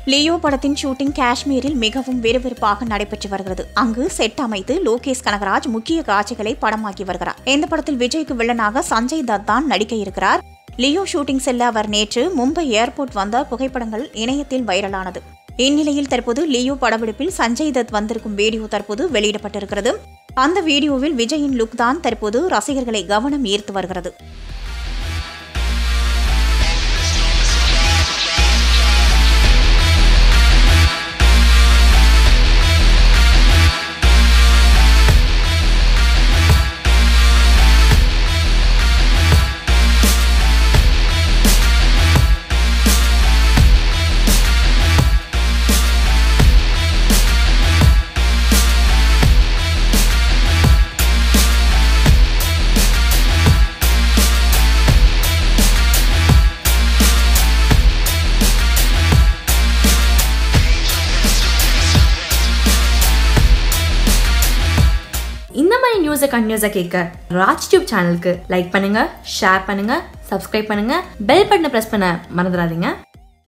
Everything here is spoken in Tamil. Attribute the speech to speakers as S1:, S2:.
S1: லியோ படத்தின் ஷூட்டிங் காஷ்மீரில் மிகவும் விறுவிறுப்பாக நடைபெற்று வருகிறது அங்கு செட் அமைத்து லோகேஷ் கனகராஜ் முக்கிய காட்சிகளை படமாக்கி வருகிறார் இந்த படத்தில் விஜய்க்கு வில்லனாக சஞ்சய் தத் தான் நடிக்க இருக்கிறார் லியோ ஷூட்டிங் செல்ல அவர் நேற்று மும்பை ஏர்போர்ட் வந்த புகைப்படங்கள் இணையத்தில் வைரலானது இந்நிலையில் தற்போது லியோ படப்பிடிப்பில் சஞ்சய் தத் வந்திருக்கும் வீடியோ தற்போது வெளியிடப்பட்டிருக்கிறது அந்த வீடியோவில் விஜயின் லுக் தான் தற்போது ரசிகர்களை கவனம் ஈர்த்து வருகிறது
S2: இந்த மாதிரி நியூஸை கண்டினியூஸாக கேட்க ராஜ் டியூப் சேனலுக்கு லைக் பண்ணுங்க ஷேர் பண்ணுங்க சப்ஸ்கிரைப் பண்ணுங்க பெல் பட்டனை ப்ரெஸ் பண்ண மறந்துடாதீங்க